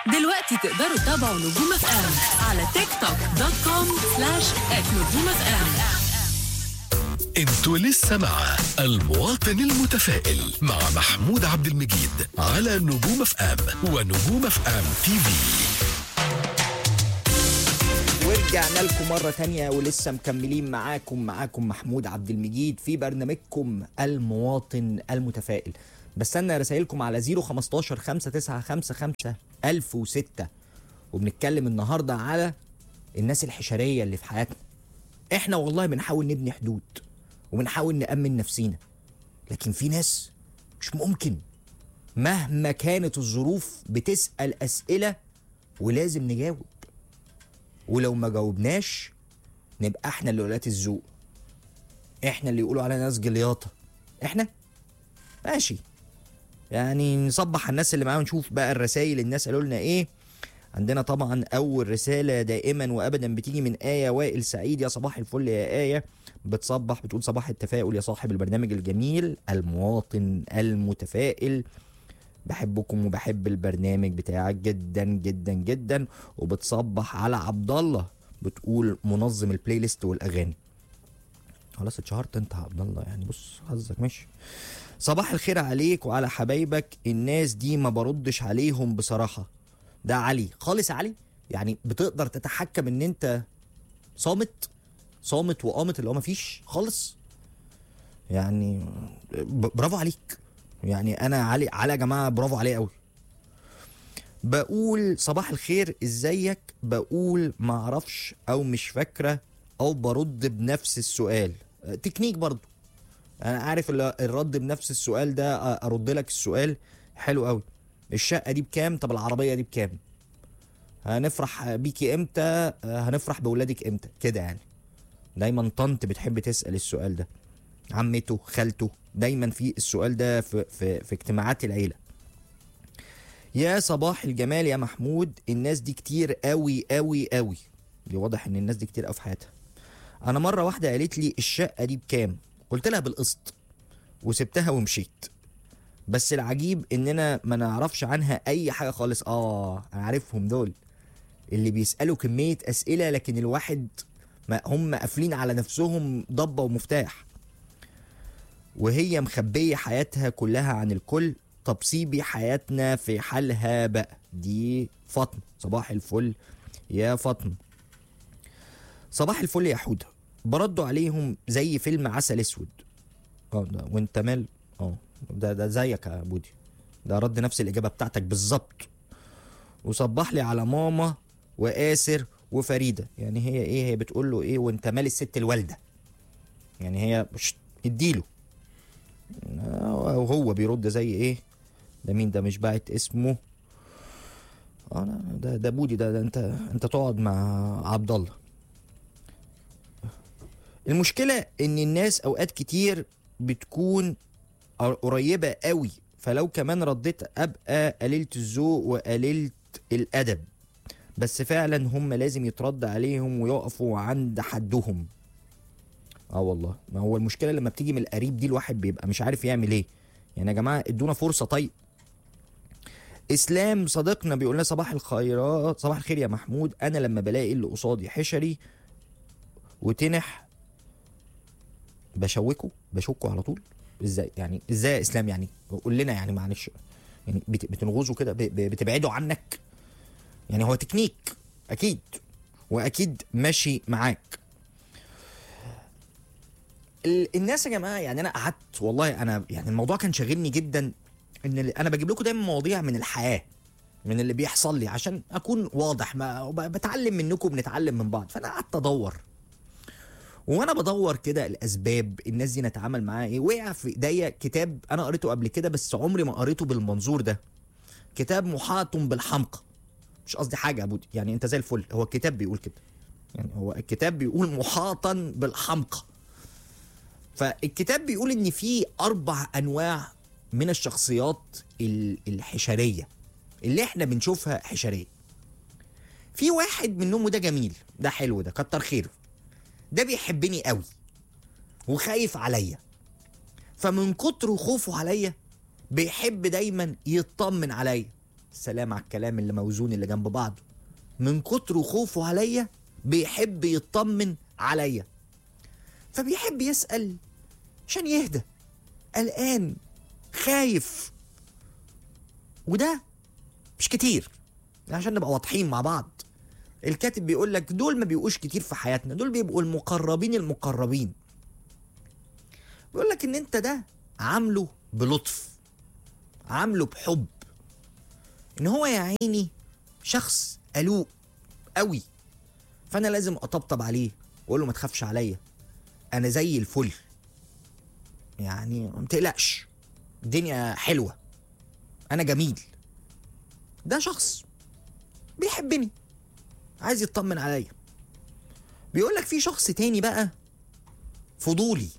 دلوقتي تقدروا تتابعوا نجوم اف ام على تيك توك دوت كوم سلاش نجوم اف ام انتوا لسه مع المواطن المتفائل مع محمود عبد المجيد على نجوم اف ام ونجوم اف ام تي في ورجعنا لكم مرة تانية ولسه مكملين معاكم معاكم محمود عبد المجيد في برنامجكم المواطن المتفائل بستنى رسائلكم على 015 5955 1006 وبنتكلم النهاردة على الناس الحشرية اللي في حياتنا احنا والله بنحاول نبني حدود وبنحاول نأمن نفسينا لكن في ناس مش ممكن مهما كانت الظروف بتسأل أسئلة ولازم نجاوب ولو ما جاوبناش نبقى احنا اللي قلات الذوق احنا اللي يقولوا علينا ناس جلياطه احنا ماشي يعني نصبح على الناس اللي معانا ونشوف بقى الرسائل الناس قالوا لنا ايه عندنا طبعا اول رساله دائما وابدا بتيجي من ايه وائل سعيد يا صباح الفل يا ايه بتصبح بتقول صباح التفاؤل يا صاحب البرنامج الجميل المواطن المتفائل بحبكم وبحب البرنامج بتاعك جدا جدا جدا وبتصبح على عبد الله بتقول منظم البلاي ليست والاغاني خلاص اتشهرت انت يا عبد الله يعني بص حظك ماشي صباح الخير عليك وعلى حبايبك الناس دي ما بردش عليهم بصراحة ده علي خالص يا علي يعني بتقدر تتحكم ان انت صامت صامت وقامت اللي هو مفيش خالص يعني ب- برافو عليك يعني انا علي علي يا جماعه برافو عليه قوي بقول صباح الخير ازيك بقول ما اعرفش او مش فاكره او برد بنفس السؤال أه، تكنيك برضو انا عارف ال- الرد بنفس السؤال ده أه، ارد لك السؤال حلو قوي الشقه دي بكام طب العربيه دي بكام هنفرح بيكي امتى أه، هنفرح بولادك امتى كده يعني دايما طنط بتحب تسال السؤال ده عمته خالته دايما في السؤال ده في في في اجتماعات العيله يا صباح الجمال يا محمود الناس دي كتير قوي قوي قوي دي واضح ان الناس دي كتير قوي في حياتها انا مره واحده قالت لي الشقه دي بكام قلت لها بالقسط وسبتها ومشيت بس العجيب اننا ما نعرفش عنها اي حاجه خالص اه انا عارفهم دول اللي بيسالوا كميه اسئله لكن الواحد ما هم قافلين على نفسهم ضبه ومفتاح وهي مخبية حياتها كلها عن الكل طب سيبي حياتنا في حالها بقى دي فاطمة صباح الفل يا فاطمة صباح الفل يا حودة بردوا عليهم زي فيلم عسل اسود اه ده وانت مال اه ده ده زيك يا بودي ده رد نفس الاجابه بتاعتك بالظبط وصبح لي على ماما وآسر وفريده يعني هي ايه هي بتقول له ايه وانت مال الست الوالده يعني هي شت، اديله وهو بيرد زي ايه ده مين ده مش باعت اسمه اه لا ده ده بودي ده, ده انت انت تقعد مع عبد الله المشكله ان الناس اوقات كتير بتكون قريبه قوي فلو كمان رديت ابقى قليله الذوق وقليله الادب بس فعلا هم لازم يترد عليهم ويقفوا عند حدهم اه والله ما هو المشكله لما بتيجي من القريب دي الواحد بيبقى مش عارف يعمل ايه يعني يا جماعه ادونا فرصه طيب اسلام صديقنا بيقول لنا صباح الخيرات صباح الخير يا محمود انا لما بلاقي اللي قصادي حشري وتنح بشوكه بشكه على طول ازاي يعني ازاي يا اسلام يعني قول لنا يعني معلش يعني بت- بتنغزه كده ب- ب- بتبعده عنك يعني هو تكنيك اكيد واكيد ماشي معاك ال- الناس يا جماعه يعني انا قعدت والله انا يعني الموضوع كان شاغلني جدا ان ال- انا بجيب لكم دايما مواضيع من الحياه من اللي بيحصل لي عشان اكون واضح ما وب- بتعلم منكم بنتعلم من بعض فانا قعدت ادور وانا بدور كده الاسباب الناس دي نتعامل معاها ايه وقع في ايديا كتاب انا قريته قبل كده بس عمري ما قريته بالمنظور ده كتاب محاط بالحمقى مش قصدي حاجه يا بودي يعني انت زي الفل هو الكتاب بيقول كده يعني هو الكتاب بيقول محاطا بالحمقى فالكتاب بيقول ان في اربع انواع من الشخصيات ال- الحشريه اللي احنا بنشوفها حشريه في واحد منهم وده جميل ده حلو ده كتر خيره ده بيحبني قوي وخايف عليا فمن كتر خوفه عليا بيحب دايما يطمن عليا سلام على الكلام اللي موزون اللي جنب بعضه من كتر خوفه عليا بيحب يطمن عليا فبيحب يسأل عشان يهدى قلقان خايف وده مش كتير عشان نبقى واضحين مع بعض الكاتب بيقول لك دول ما بيبقوش كتير في حياتنا دول بيبقوا المقربين المقربين بيقول لك ان انت ده عامله بلطف عامله بحب ان هو يا عيني شخص قلوق قوي فانا لازم اطبطب عليه واقول له ما تخافش عليا انا زي الفل يعني ما تقلقش الدنيا حلوه انا جميل ده شخص بيحبني عايز يطمن عليا بيقول لك في شخص تاني بقى فضولي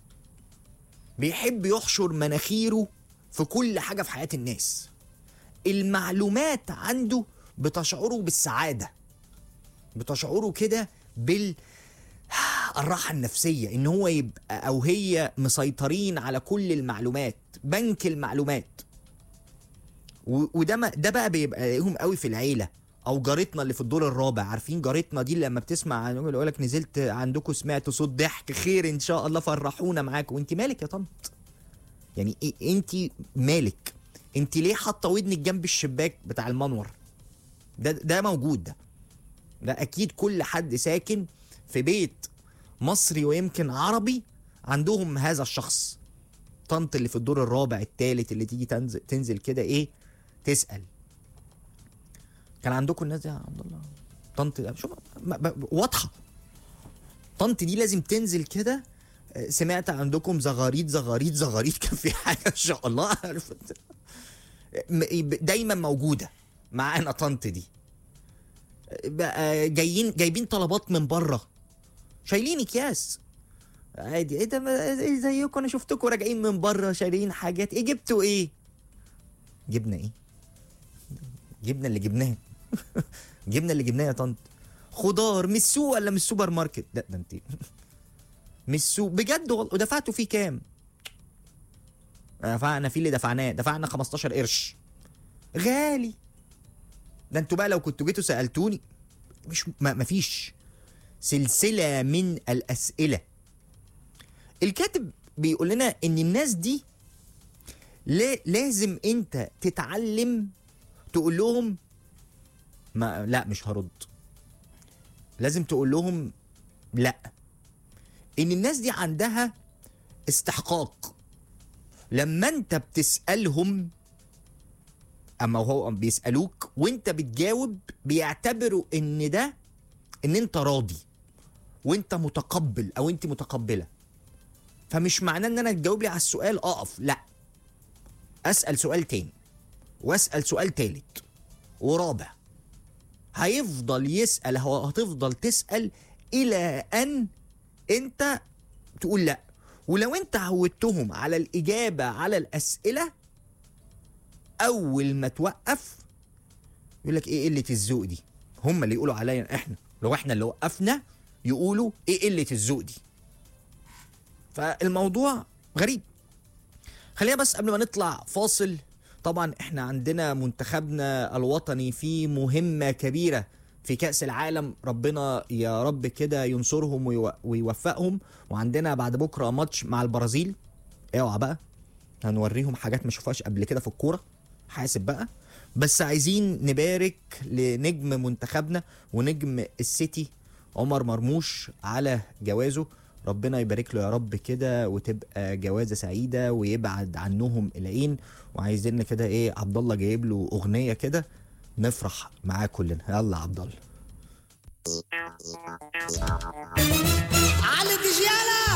بيحب يحشر مناخيره في كل حاجه في حياه الناس المعلومات عنده بتشعره بالسعاده بتشعره كده بال الراحة النفسية ان هو يبقى او هي مسيطرين على كل المعلومات بنك المعلومات و- وده ما ده بقى بيبقى لهم قوي في العيلة او جارتنا اللي في الدور الرابع عارفين جارتنا دي لما بتسمع عن يقول لك نزلت عندكم سمعت صوت ضحك خير ان شاء الله فرحونا معاكم وانت مالك يا طنط يعني إيه انت مالك انت ليه حاطه ودنك جنب الشباك بتاع المنور ده ده موجود ده ده اكيد كل حد ساكن في بيت مصري ويمكن عربي عندهم هذا الشخص طنط اللي في الدور الرابع الثالث اللي تيجي تنزل تنزل كده ايه تسال كان عندكم الناس دي يا عبد الله طنط شوف ما- ما- واضحه طنط دي لازم تنزل كده آه، سمعت عندكم زغاريد زغاريد زغاريد كان في حاجه ان شاء الله عارف انت. م- دايما موجوده معانا طنط دي بقى جايين جايبين طلبات من بره شايلين اكياس عادي ايه ده ما- إيه زيكم انا شفتكم راجعين من بره شاريين حاجات ايه جبتوا ايه جبنا ايه جبنا اللي جبناه جبنا اللي جبناه يا طنط خضار من السوق ولا من السوبر ماركت لا ده انت من السوق بجد والله ودفعتوا فيه كام دفعنا فيه اللي دفعناه دفعنا 15 قرش غالي ده انتوا بقى لو كنتوا جيتوا سالتوني مش ما مفيش سلسله من الاسئله الكاتب بيقول لنا ان الناس دي لا- لازم انت تتعلم تقول لهم ما لا مش هرد لازم تقول لهم لا ان الناس دي عندها استحقاق لما انت بتسالهم اما هو بيسالوك وانت بتجاوب بيعتبروا ان ده ان انت راضي وانت متقبل او انت متقبله فمش معناه ان انا تجاوب لي على السؤال اقف لا اسال سؤال تاني واسال سؤال تالت ورابع هيفضل يسال هو هتفضل تسال الى ان انت تقول لا ولو انت عودتهم على الاجابه على الاسئله اول ما توقف يقول لك ايه قله الذوق دي هم اللي يقولوا عليا احنا لو احنا اللي وقفنا يقولوا ايه قله الذوق دي فالموضوع غريب خلينا بس قبل ما نطلع فاصل طبعا احنا عندنا منتخبنا الوطني في مهمة كبيرة في كأس العالم ربنا يا رب كده ينصرهم ويو- ويوفقهم وعندنا بعد بكرة ماتش مع البرازيل اوعى بقى هنوريهم حاجات ما شوفهاش قبل كده في الكورة حاسب بقى بس عايزين نبارك لنجم منتخبنا ونجم السيتي عمر مرموش على جوازه ربنا يبارك له يا رب كده وتبقى جوازه سعيده ويبعد عنهم العين وعايزين كده ايه عبد الله جايب له اغنيه كده نفرح معاه كلنا يلا عبد الله على الدجالة